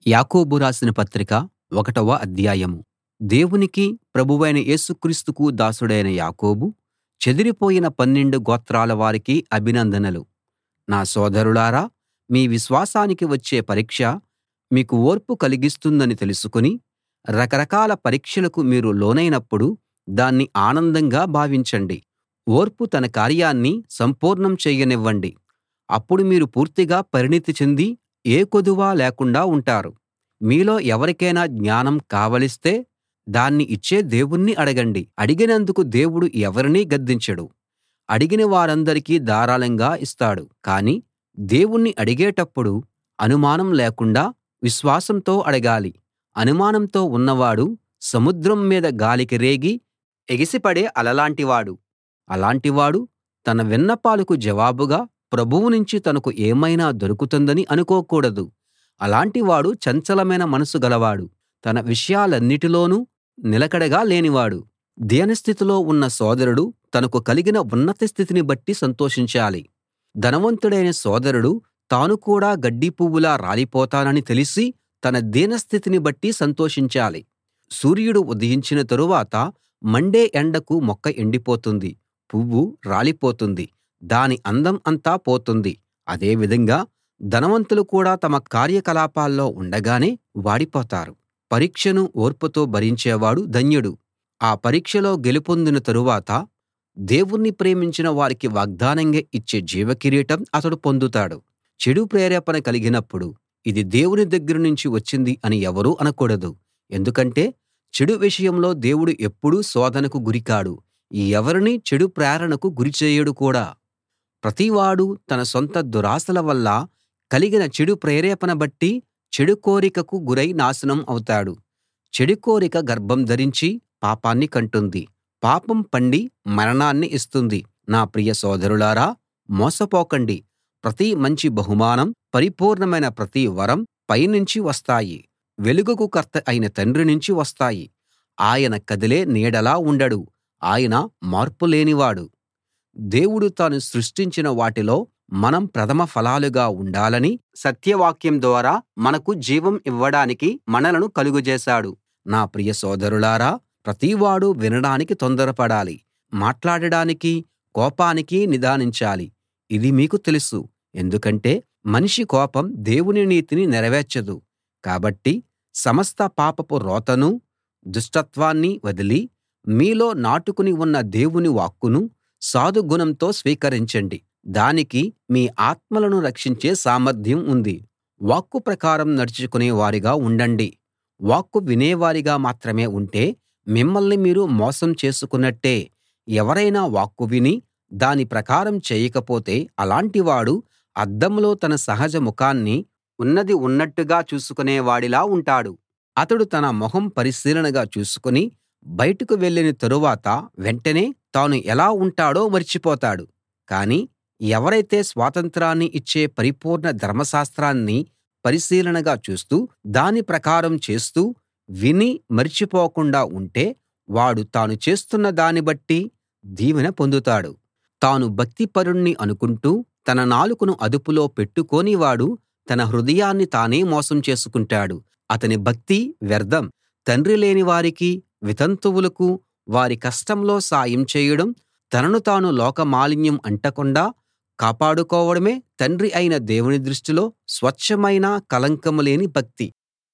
యాకోబు రాసిన పత్రిక ఒకటవ అధ్యాయం దేవునికి ప్రభువైన యేసు క్రీస్తుకు దాసుడైన యాకోబు చెదిరిపోయిన పన్నెండు గోత్రాల వారికి అభినందనలు నా సోదరులారా మీ విశ్వాసానికి వచ్చే పరీక్ష మీకు ఓర్పు కలిగిస్తుందని తెలుసుకుని రకరకాల పరీక్షలకు మీరు లోనైనప్పుడు దాన్ని ఆనందంగా భావించండి ఓర్పు తన కార్యాన్ని సంపూర్ణం చేయనివ్వండి అప్పుడు మీరు పూర్తిగా పరిణతి చెంది ఏ కొదువా లేకుండా ఉంటారు మీలో ఎవరికైనా జ్ఞానం కావలిస్తే దాన్ని ఇచ్చే దేవుణ్ణి అడగండి అడిగినందుకు దేవుడు ఎవరినీ గద్దించడు అడిగిన వారందరికీ ధారాళంగా ఇస్తాడు కానీ దేవుణ్ణి అడిగేటప్పుడు అనుమానం లేకుండా విశ్వాసంతో అడగాలి అనుమానంతో ఉన్నవాడు సముద్రం మీద గాలికి రేగి ఎగిసిపడే అలలాంటివాడు అలాంటివాడు తన విన్నపాలకు జవాబుగా ప్రభువు నుంచి తనకు ఏమైనా దొరుకుతుందని అనుకోకూడదు అలాంటివాడు చంచలమైన మనసు గలవాడు తన విషయాలన్నిటిలోనూ నిలకడగా లేనివాడు దీనస్థితిలో ఉన్న సోదరుడు తనకు కలిగిన ఉన్నత స్థితిని బట్టి సంతోషించాలి ధనవంతుడైన సోదరుడు తాను కూడా గడ్డి పువ్వులా రాలిపోతానని తెలిసి తన దీనస్థితిని బట్టి సంతోషించాలి సూర్యుడు ఉదయించిన తరువాత మండే ఎండకు మొక్క ఎండిపోతుంది పువ్వు రాలిపోతుంది దాని అందం అంతా పోతుంది అదే విధంగా ధనవంతులు కూడా తమ కార్యకలాపాల్లో ఉండగానే వాడిపోతారు పరీక్షను ఓర్పుతో భరించేవాడు ధన్యుడు ఆ పరీక్షలో గెలుపొందిన తరువాత దేవుణ్ణి ప్రేమించిన వారికి వాగ్దానంగా ఇచ్చే జీవకిరీటం అతడు పొందుతాడు చెడు ప్రేరేపణ కలిగినప్పుడు ఇది దేవుని దగ్గర నుంచి వచ్చింది అని ఎవరూ అనకూడదు ఎందుకంటే చెడు విషయంలో దేవుడు ఎప్పుడూ శోధనకు గురికాడు ఎవరినీ చెడు ప్రేరణకు గురి చేయడు కూడా ప్రతివాడూ తన సొంత దురాశల వల్ల కలిగిన చెడు ప్రేరేపణ బట్టి చెడు కోరికకు గురై నాశనం అవుతాడు చెడు కోరిక గర్భం ధరించి పాపాన్ని కంటుంది పాపం పండి మరణాన్ని ఇస్తుంది నా ప్రియ సోదరులారా మోసపోకండి ప్రతి మంచి బహుమానం పరిపూర్ణమైన ప్రతి వరం పైనుంచి వస్తాయి వెలుగుకు కర్త అయిన తండ్రి నుంచి వస్తాయి ఆయన కదిలే నీడలా ఉండడు ఆయన మార్పు లేనివాడు దేవుడు తాను సృష్టించిన వాటిలో మనం ప్రథమ ఫలాలుగా ఉండాలని సత్యవాక్యం ద్వారా మనకు జీవం ఇవ్వడానికి మనలను కలుగజేశాడు నా ప్రియ సోదరులారా ప్రతివాడూ వినడానికి తొందరపడాలి మాట్లాడడానికి కోపానికి నిదానించాలి ఇది మీకు తెలుసు ఎందుకంటే మనిషి కోపం దేవుని నీతిని నెరవేర్చదు కాబట్టి సమస్త పాపపు రోతనూ దుష్టత్వాన్నీ వదిలి మీలో నాటుకుని ఉన్న దేవుని వాక్కును సాధుగుణంతో స్వీకరించండి దానికి మీ ఆత్మలను రక్షించే సామర్థ్యం ఉంది వాక్కు ప్రకారం నడుచుకునే వారిగా ఉండండి వాక్కు వినేవారిగా మాత్రమే ఉంటే మిమ్మల్ని మీరు మోసం చేసుకున్నట్టే ఎవరైనా వాక్కు విని దాని ప్రకారం చేయకపోతే అలాంటివాడు అద్దంలో తన సహజ ముఖాన్ని ఉన్నది ఉన్నట్టుగా చూసుకునే వాడిలా ఉంటాడు అతడు తన మొహం పరిశీలనగా చూసుకుని బయటకు వెళ్ళిన తరువాత వెంటనే తాను ఎలా ఉంటాడో మర్చిపోతాడు కానీ ఎవరైతే స్వాతంత్రాన్ని ఇచ్చే పరిపూర్ణ ధర్మశాస్త్రాన్ని పరిశీలనగా చూస్తూ దాని ప్రకారం చేస్తూ విని మరిచిపోకుండా ఉంటే వాడు తాను చేస్తున్న దాన్ని బట్టి దీవెన పొందుతాడు తాను భక్తిపరుణ్ణి అనుకుంటూ తన నాలుకను అదుపులో పెట్టుకోనివాడు తన హృదయాన్ని తానే మోసం చేసుకుంటాడు అతని భక్తి వ్యర్థం తండ్రి లేని వారికి వితంతువులకు వారి కష్టంలో సాయం చేయడం తనను తాను లోకమాలిన్యం అంటకుండా కాపాడుకోవడమే తండ్రి అయిన దేవుని దృష్టిలో స్వచ్ఛమైన కళంకం లేని భక్తి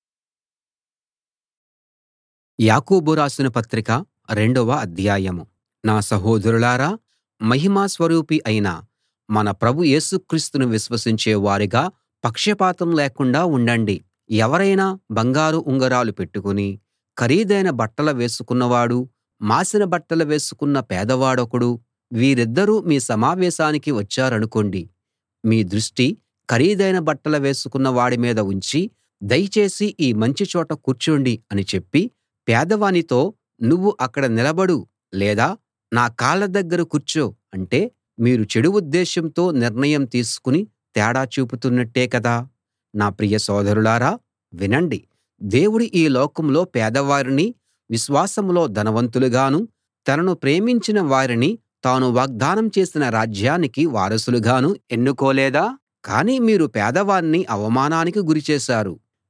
యాకోబు రాసిన పత్రిక రెండవ అధ్యాయం నా సహోదరులారా మహిమ స్వరూపి అయిన మన ప్రభు యేసుక్రీస్తును విశ్వసించే వారిగా పక్షపాతం లేకుండా ఉండండి ఎవరైనా బంగారు ఉంగరాలు పెట్టుకుని ఖరీదైన బట్టలు వేసుకున్నవాడు మాసిన బట్టలు వేసుకున్న పేదవాడొకడు వీరిద్దరూ మీ సమావేశానికి వచ్చారనుకోండి మీ దృష్టి ఖరీదైన బట్టలు వేసుకున్న వాడి మీద ఉంచి దయచేసి ఈ మంచి చోట కూర్చోండి అని చెప్పి పేదవానితో నువ్వు అక్కడ నిలబడు లేదా నా కాళ్ళ దగ్గర కూర్చో అంటే మీరు చెడు ఉద్దేశంతో నిర్ణయం తీసుకుని తేడా చూపుతున్నట్టే కదా నా ప్రియ సోదరులారా వినండి దేవుడు ఈ లోకంలో పేదవారిని విశ్వాసంలో ధనవంతులుగాను తనను ప్రేమించిన వారిని తాను వాగ్దానం చేసిన రాజ్యానికి వారసులుగాను ఎన్నుకోలేదా కానీ మీరు పేదవాణ్ణి అవమానానికి గురిచేశారు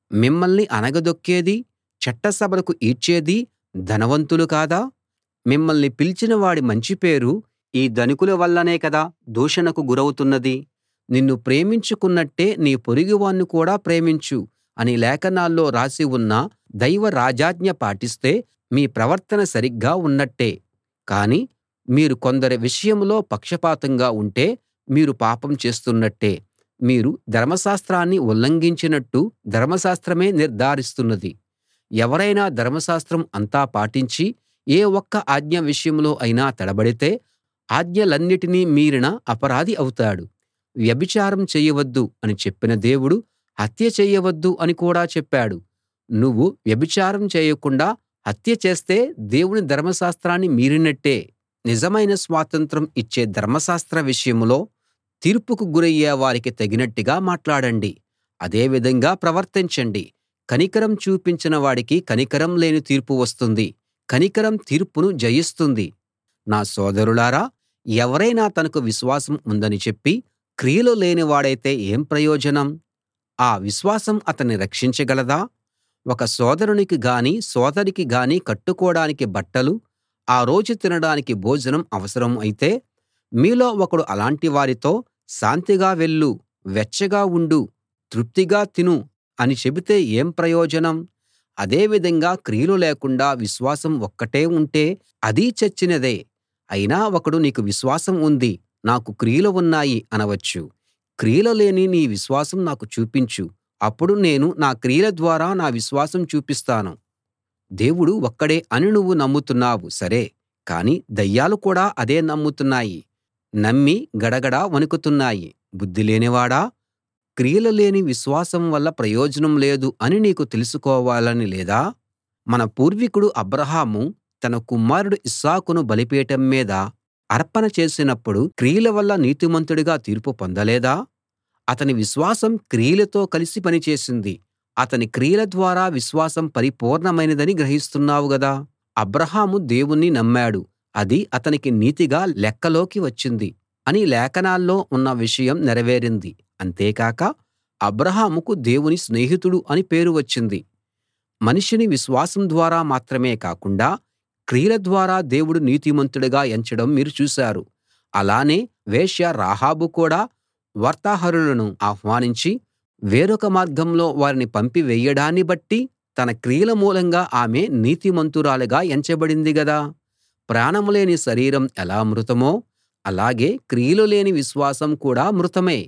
మిమ్మల్ని అణగదొక్కేది చట్టసభలకు ఈడ్చేది ధనవంతులు కాదా మిమ్మల్ని పిలిచిన వాడి మంచి పేరు ఈ ధనికుల వల్లనే కదా దూషణకు గురౌతున్నది నిన్ను ప్రేమించుకున్నట్టే నీ పొరుగువాణ్ణి కూడా ప్రేమించు అని లేఖనాల్లో రాసి ఉన్న దైవ రాజాజ్ఞ పాటిస్తే మీ ప్రవర్తన సరిగ్గా ఉన్నట్టే కానీ మీరు కొందరి విషయంలో పక్షపాతంగా ఉంటే మీరు పాపం చేస్తున్నట్టే మీరు ధర్మశాస్త్రాన్ని ఉల్లంఘించినట్టు ధర్మశాస్త్రమే నిర్ధారిస్తున్నది ఎవరైనా ధర్మశాస్త్రం అంతా పాటించి ఏ ఒక్క ఆజ్ఞ విషయంలో అయినా తడబడితే ఆజ్ఞలన్నిటినీ మీరిన అపరాధి అవుతాడు వ్యభిచారం చేయవద్దు అని చెప్పిన దేవుడు హత్య చేయవద్దు అని కూడా చెప్పాడు నువ్వు వ్యభిచారం చేయకుండా హత్య చేస్తే దేవుని ధర్మశాస్త్రాన్ని మీరినట్టే నిజమైన స్వాతంత్రం ఇచ్చే ధర్మశాస్త్ర విషయంలో తీర్పుకు గురయ్యే వారికి తగినట్టుగా మాట్లాడండి అదే విధంగా ప్రవర్తించండి కనికరం చూపించిన వాడికి కనికరం లేని తీర్పు వస్తుంది కనికరం తీర్పును జయిస్తుంది నా సోదరులారా ఎవరైనా తనకు విశ్వాసం ఉందని చెప్పి క్రియలు లేనివాడైతే ఏం ప్రయోజనం ఆ విశ్వాసం అతన్ని రక్షించగలదా ఒక సోదరునికి గాని సోదరికి గాని కట్టుకోడానికి బట్టలు ఆ రోజు తినడానికి భోజనం అవసరం అయితే మీలో ఒకడు అలాంటి వారితో శాంతిగా వెళ్ళు వెచ్చగా ఉండు తృప్తిగా తిను అని చెబితే ఏం ప్రయోజనం అదే విధంగా క్రియలు లేకుండా విశ్వాసం ఒక్కటే ఉంటే అదీ చచ్చినదే అయినా ఒకడు నీకు విశ్వాసం ఉంది నాకు క్రియలు ఉన్నాయి అనవచ్చు క్రియలు లేని నీ విశ్వాసం నాకు చూపించు అప్పుడు నేను నా క్రియల ద్వారా నా విశ్వాసం చూపిస్తాను దేవుడు ఒక్కడే అని నువ్వు నమ్ముతున్నావు సరే కానీ దయ్యాలు కూడా అదే నమ్ముతున్నాయి నమ్మి గడగడా వణుకుతున్నాయి బుద్ధి లేనివాడా క్రియలు లేని విశ్వాసం వల్ల ప్రయోజనం లేదు అని నీకు తెలుసుకోవాలని లేదా మన పూర్వీకుడు అబ్రాహాము తన కుమారుడు ఇస్సాకును బలిపీఠం మీద అర్పణ చేసినప్పుడు క్రియల వల్ల నీతిమంతుడిగా తీర్పు పొందలేదా అతని విశ్వాసం క్రియలతో కలిసి పనిచేసింది అతని క్రియల ద్వారా విశ్వాసం పరిపూర్ణమైనదని గ్రహిస్తున్నావు గదా అబ్రాహాము దేవుణ్ణి నమ్మాడు అది అతనికి నీతిగా లెక్కలోకి వచ్చింది అని లేఖనాల్లో ఉన్న విషయం నెరవేరింది అంతేకాక అబ్రాహాముకు దేవుని స్నేహితుడు అని పేరు వచ్చింది మనిషిని విశ్వాసం ద్వారా మాత్రమే కాకుండా క్రియల ద్వారా దేవుడు నీతిమంతుడిగా ఎంచడం మీరు చూశారు అలానే వేశ్య రాహాబు కూడా వార్తాహరులను ఆహ్వానించి వేరొక మార్గంలో వారిని పంపివేయడాన్ని బట్టి తన క్రియల మూలంగా ఆమె నీతిమంతురాలిగా ఎంచబడింది గదా ప్రాణం లేని శరీరం ఎలా మృతమో అలాగే క్రియలు లేని విశ్వాసం కూడా మృతమే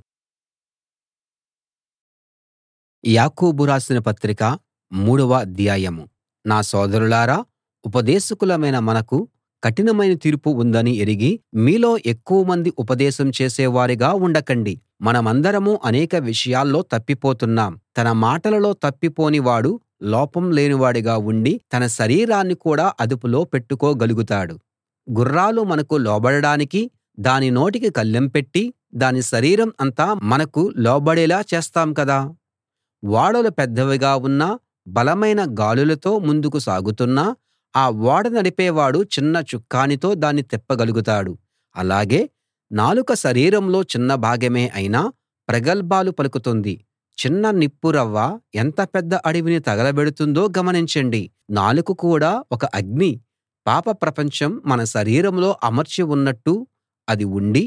యాకోబు రాసిన పత్రిక మూడవ అధ్యాయం నా సోదరులారా ఉపదేశకులమైన మనకు కఠినమైన తీర్పు ఉందని ఎరిగి మీలో ఎక్కువమంది ఉపదేశం చేసేవారుగా ఉండకండి మనమందరము అనేక విషయాల్లో తప్పిపోతున్నాం తన మాటలలో తప్పిపోని వాడు లోపం లేనివాడుగా ఉండి తన శరీరాన్ని కూడా అదుపులో పెట్టుకోగలుగుతాడు గుర్రాలు మనకు లోబడడానికి దాని నోటికి కళ్ళెం పెట్టి దాని శరీరం అంతా మనకు లోబడేలా చేస్తాం కదా ఓడలు పెద్దవిగా ఉన్నా బలమైన గాలులతో ముందుకు సాగుతున్నా ఆ ఓడ నడిపేవాడు చిన్న చుక్కానితో దాన్ని తిప్పగలుగుతాడు అలాగే నాలుక శరీరంలో చిన్న భాగమే అయినా ప్రగల్భాలు పలుకుతుంది చిన్న నిప్పురవ్వ ఎంత పెద్ద అడవిని తగలబెడుతుందో గమనించండి నాలుక కూడా ఒక అగ్ని పాప ప్రపంచం మన శరీరంలో అమర్చి ఉన్నట్టు అది ఉండి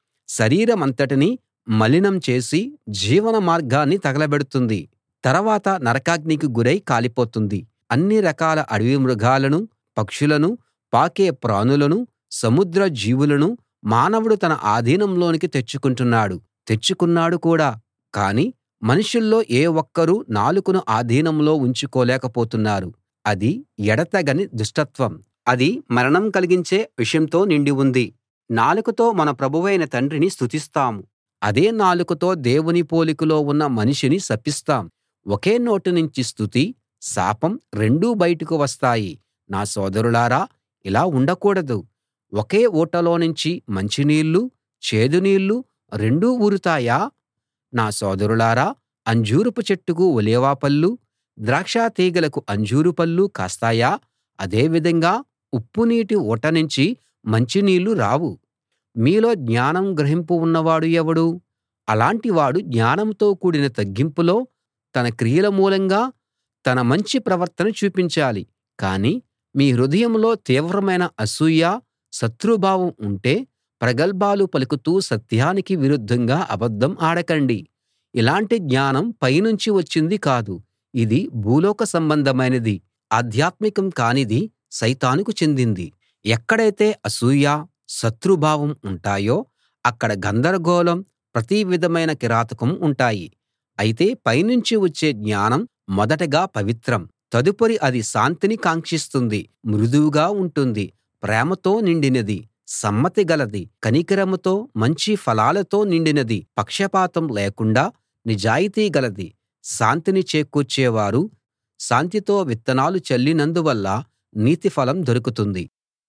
శరీరమంతటినీ మలినం చేసి జీవన మార్గాన్ని తగలబెడుతుంది తర్వాత నరకాగ్నికి గురై కాలిపోతుంది అన్ని రకాల అడవి మృగాలను పక్షులను పాకే ప్రాణులను సముద్ర జీవులను మానవుడు తన ఆధీనంలోనికి తెచ్చుకుంటున్నాడు తెచ్చుకున్నాడు కూడా కానీ మనుషుల్లో ఏ ఒక్కరూ నాలుకను ఆధీనంలో ఉంచుకోలేకపోతున్నారు అది ఎడతెగని దుష్టత్వం అది మరణం కలిగించే విషంతో నిండి ఉంది నాలుకతో మన ప్రభువైన తండ్రిని స్తుతిస్తాం అదే నాలుకతో దేవుని పోలికలో ఉన్న మనిషిని శపిస్తాం ఒకే నోటి నుంచి స్తుతి శాపం రెండూ బయటకు వస్తాయి నా సోదరులారా ఇలా ఉండకూడదు ఒకే ఊటలో నుంచి మంచినీళ్ళు చేదు నీళ్ళు రెండూ ఊరుతాయా నా సోదరులారా అంజూరపు చెట్టుకు ఒలీవ పళ్ళు ద్రాక్ష తీగలకు అంజూరు పళ్ళు కాస్తాయా అదే విధంగా ఉప్పునీటి ఊట నుంచి మంచినీళ్ళు రావు మీలో జ్ఞానం గ్రహింపు ఉన్నవాడు ఎవడు అలాంటి వాడు జ్ఞానంతో కూడిన తగ్గింపులో తన క్రియల మూలంగా తన మంచి ప్రవర్తన చూపించాలి కానీ మీ హృదయంలో తీవ్రమైన అసూయ శత్రుభావం ఉంటే ప్రగల్భాలు పలుకుతూ సత్యానికి విరుద్ధంగా అబద్ధం ఆడకండి ఇలాంటి జ్ఞానం పైనుంచి వచ్చింది కాదు ఇది భూలోక సంబంధమైనది ఆధ్యాత్మికం కానిది సైతానుకు చెందింది ఎక్కడైతే అసూయ శత్రుభావం ఉంటాయో అక్కడ గందరగోళం ప్రతి విధమైన కిరాతకం ఉంటాయి అయితే పైనుంచి వచ్చే జ్ఞానం మొదటగా పవిత్రం తదుపరి అది శాంతిని కాంక్షిస్తుంది మృదువుగా ఉంటుంది ప్రేమతో నిండినది సమ్మతి గలది కనికరంతో మంచి ఫలాలతో నిండినది పక్షపాతం లేకుండా నిజాయితీ గలది శాంతిని చేకూర్చేవారు శాంతితో విత్తనాలు చల్లినందువల్ల నీతి ఫలం దొరుకుతుంది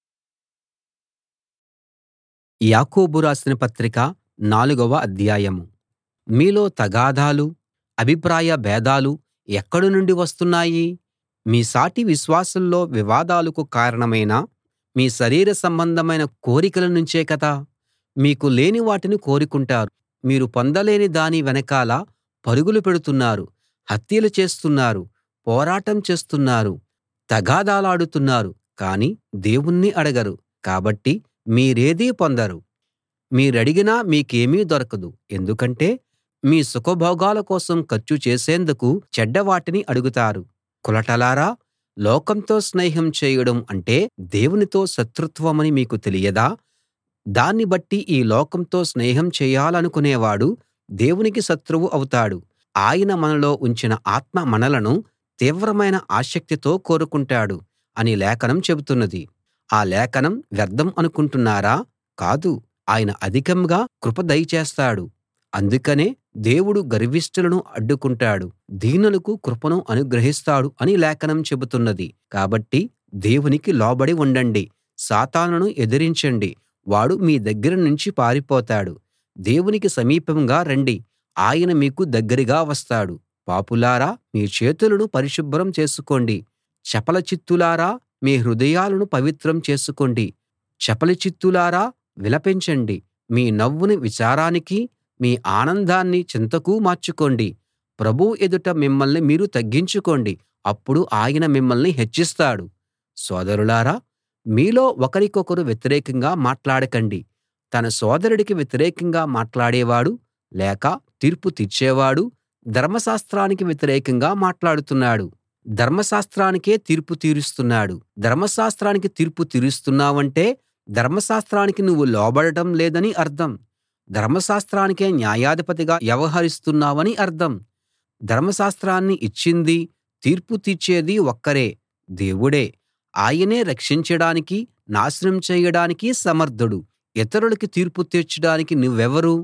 యాకోబు రాసిన పత్రిక నాలుగవ అధ్యాయం మీలో తగాదాలు అభిప్రాయ భేదాలు ఎక్కడి నుండి వస్తున్నాయి మీ సాటి విశ్వాసుల్లో వివాదాలకు కారణమైన మీ శరీర సంబంధమైన కోరికల నుంచే కదా మీకు లేని వాటిని కోరుకుంటారు మీరు పొందలేని దాని వెనకాల పరుగులు పెడుతున్నారు హత్యలు చేస్తున్నారు పోరాటం చేస్తున్నారు తగాదాలాడుతున్నారు కానీ దేవుణ్ణి అడగరు కాబట్టి మీరేదీ పొందరు మీరడిగినా మీకేమీ దొరకదు ఎందుకంటే మీ సుఖభోగాల కోసం ఖర్చు చేసేందుకు చెడ్డవాటిని అడుగుతారు కులటలారా లోకంతో స్నేహం చేయడం అంటే దేవునితో శత్రుత్వమని మీకు తెలియదా దాన్ని బట్టి ఈ లోకంతో స్నేహం చేయాలనుకునేవాడు దేవునికి శత్రువు అవుతాడు ఆయన మనలో ఉంచిన ఆత్మ మనలను తీవ్రమైన ఆసక్తితో కోరుకుంటాడు అని లేఖనం చెబుతున్నది ఆ లేఖనం వ్యర్థం అనుకుంటున్నారా కాదు ఆయన అధికంగా కృప దయచేస్తాడు అందుకనే దేవుడు గర్విష్ఠులను అడ్డుకుంటాడు దీనులకు కృపను అనుగ్రహిస్తాడు అని లేఖనం చెబుతున్నది కాబట్టి దేవునికి లోబడి ఉండండి సాతానును ఎదిరించండి వాడు మీ దగ్గర నుంచి పారిపోతాడు దేవునికి సమీపంగా రండి ఆయన మీకు దగ్గరగా వస్తాడు పాపులారా మీ చేతులను పరిశుభ్రం చేసుకోండి చపల చిత్తులారా మీ హృదయాలను పవిత్రం చేసుకోండి చపలచిత్తులారా విలపించండి మీ నవ్వును విచారానికి మీ ఆనందాన్ని చింతకు మార్చుకోండి ప్రభువు ఎదుట మిమ్మల్ని మీరు తగ్గించుకోండి అప్పుడు ఆయన మిమ్మల్ని హెచ్చిస్తాడు సోదరులారా మీలో ఒకరికొకరు వ్యతిరేకంగా మాట్లాడకండి తన సోదరుడికి వ్యతిరేకంగా మాట్లాడేవాడు లేక తీర్పు తీర్చేవాడు ధర్మశాస్త్రానికి వ్యతిరేకంగా మాట్లాడుతున్నాడు ధర్మశాస్త్రానికే తీర్పు తీరుస్తున్నాడు ధర్మశాస్త్రానికి తీర్పు తీరుస్తున్నావంటే ధర్మశాస్త్రానికి నువ్వు లోబడటం లేదని అర్థం ధర్మశాస్త్రానికే న్యాయాధిపతిగా వ్యవహరిస్తున్నావని అర్థం ధర్మశాస్త్రాన్ని ఇచ్చింది తీర్పు తీర్చేది ఒక్కరే దేవుడే ఆయనే రక్షించడానికి నాశనం చేయడానికి సమర్థుడు ఇతరులకి తీర్పు తీర్చడానికి నువ్వెవరు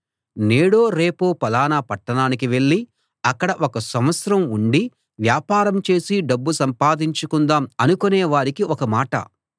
నేడో రేపో ఫలానా పట్టణానికి వెళ్ళి అక్కడ ఒక సంవత్సరం ఉండి వ్యాపారం చేసి డబ్బు సంపాదించుకుందాం అనుకునే వారికి ఒక మాట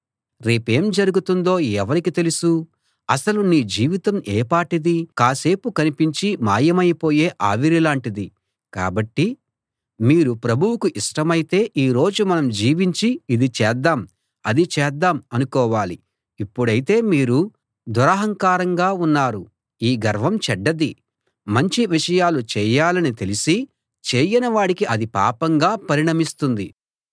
రేపేం జరుగుతుందో ఎవరికి తెలుసు అసలు నీ జీవితం ఏపాటిది కాసేపు కనిపించి మాయమైపోయే ఆవిరిలాంటిది కాబట్టి మీరు ప్రభువుకు ఇష్టమైతే ఈ రోజు మనం జీవించి ఇది చేద్దాం అది చేద్దాం అనుకోవాలి ఇప్పుడైతే మీరు దురహంకారంగా ఉన్నారు ఈ గర్వం చెడ్డది మంచి విషయాలు చేయాలని తెలిసి చేయని వాడికి అది పాపంగా పరిణమిస్తుంది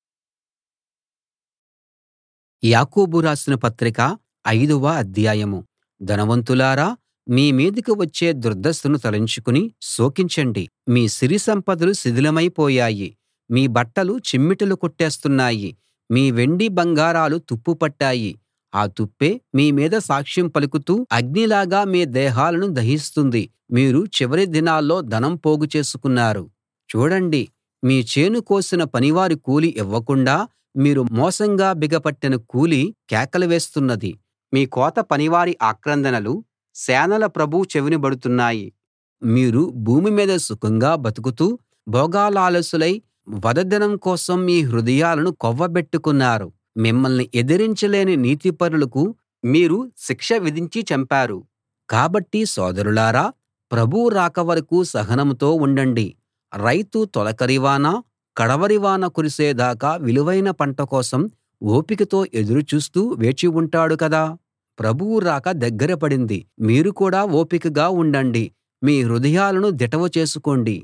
యాకోబు రాసిన పత్రిక ఐదవ అధ్యాయం ధనవంతులారా మీ మీదికి వచ్చే దుర్దశను తలంచుకుని శోకించండి మీ సిరి సంపదలు శిథిలమైపోయాయి మీ బట్టలు చిమ్మిటలు కొట్టేస్తున్నాయి మీ వెండి బంగారాలు తుప్పు పట్టాయి ఆ తుప్పే మీ మీద సాక్ష్యం పలుకుతూ అగ్నిలాగా మీ దేహాలను దహిస్తుంది మీరు చివరి దినాల్లో ధనం పోగు చేసుకున్నారు చూడండి మీ చేను కోసిన పనివారి కూలి ఇవ్వకుండా మీరు మోసంగా బిగపట్టిన కూలి కేకలు వేస్తున్నది మీ కోత పనివారి ఆక్రందనలు సేనల ప్రభువు చెవిన బడుతున్నాయి మీరు భూమి మీద సుఖంగా బతుకుతూ భోగాలాలసులై వధదినం కోసం మీ హృదయాలను కొవ్వబెట్టుకున్నారు మిమ్మల్ని ఎదిరించలేని నీతిపరులకు మీరు శిక్ష విధించి చంపారు కాబట్టి సోదరులారా ప్రభువు రాక వరకూ సహనంతో ఉండండి రైతు తొలకరి వాన కడవరి వాన కురిసేదాకా విలువైన పంట కోసం ఓపికతో ఎదురు చూస్తూ వేచి ఉంటాడు కదా ప్రభువు రాక దగ్గర పడింది మీరు కూడా ఓపికగా ఉండండి మీ హృదయాలను దిటవు చేసుకోండి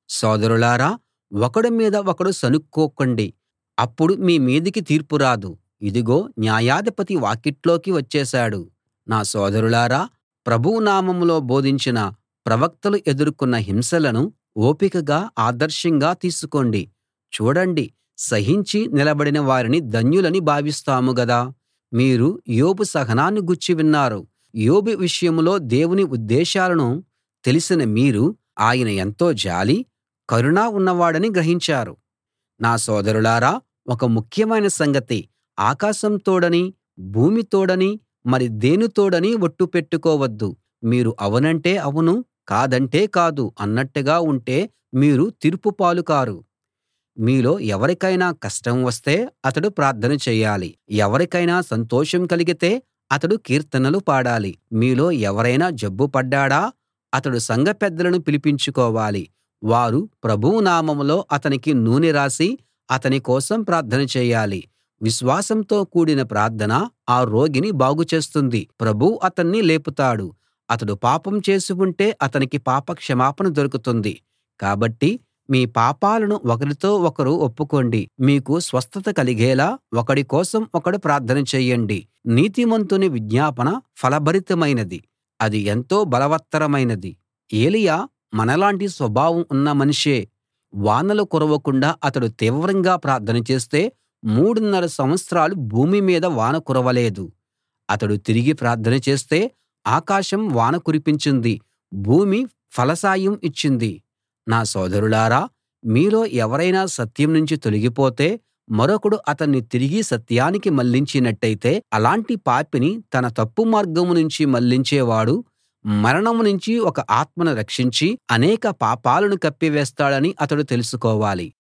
సోదరులారా ఒకడి మీద ఒకడు సణుక్కోకండి అప్పుడు మీ మీదికి తీర్పు రాదు ఇదిగో న్యాయాధిపతి వాకిట్లోకి వచ్చేశాడు నా సోదరులారా ప్రభువు నామంలో బోధించిన ప్రవక్తలు ఎదుర్కొన్న హింసలను ఓపికగా ఆదర్శంగా తీసుకోండి చూడండి సహించి నిలబడిన వారిని ధన్యులని భావిస్తాము గదా మీరు యోబు సహనాన్ని గూర్చి విన్నారు యోబు విషయంలో దేవుని ఉద్దేశాలను తెలిసిన మీరు ఆయన ఎంతో జాలి కరుణ ఉన్నవాడని గ్రహించారు నా సోదరులారా ఒక ముఖ్యమైన సంగతి ఆకాశం తోడని భూమి తోడని మరి దేని తోడని ఒట్టు పెట్టుకోవద్దు మీరు అవునంటే అవును కాదంటే కాదు అన్నట్టుగా ఉంటే మీరు తీర్పు పాలు కారు మీలో ఎవరికైనా కష్టం వస్తే అతడు ప్రార్థన చేయాలి ఎవరికైనా సంతోషం కలిగితే అతడు కీర్తనలు పాడాలి మీలో ఎవరైనా జబ్బు పడ్డాడా అతడు సంఘ పెద్దలను పిలిపించుకోవాలి వారు ప్రభువు నామంలో అతనికి నూనె రాసి అతని కోసం ప్రార్థన చేయాలి విశ్వాసంతో కూడిన ప్రార్థన ఆ రోగిని బాగు చేస్తుంది ప్రభువు అతన్ని లేపుతాడు అతడు పాపం చేసి ఉంటే అతనికి పాప క్షమాపణ దొరుకుతుంది కాబట్టి మీ పాపాలను ఒకరితో ఒకరు ఒప్పుకోండి మీకు స్వస్థత కలిగేలా ఒకడి కోసం ఒకడు ప్రార్థన చేయండి నీతిమంతుని విజ్ఞాపన ఫలభరితమైనది అది ఎంతో బలవత్తరమైనది ఏలీయా మనలాంటి స్వభావం ఉన్న మనిషే వానలు కురవకుండా అతడు తీవ్రంగా ప్రార్థన చేస్తే మూడున్నర సంవత్సరాలు భూమి మీద వాన కురవలేదు అతడు తిరిగి ప్రార్థన చేస్తే ఆకాశం వాన కురిపించింది భూమి ఫలసాయం ఇచ్చింది నా సోదరులారా మీలో ఎవరైనా సత్యం నుంచి తొలగిపోతే మరొకడు అతన్ని తిరిగి సత్యానికి మళ్ళించినట్టయితే అలాంటి పాపిని తన తప్పు మార్గం నుంచి మళ్ళించేవాడు మరణం నుంచి ఒక ఆత్మను రక్షించి అనేక పాపాలను కప్పివేస్తాడని అతడు తెలుసుకోవాలి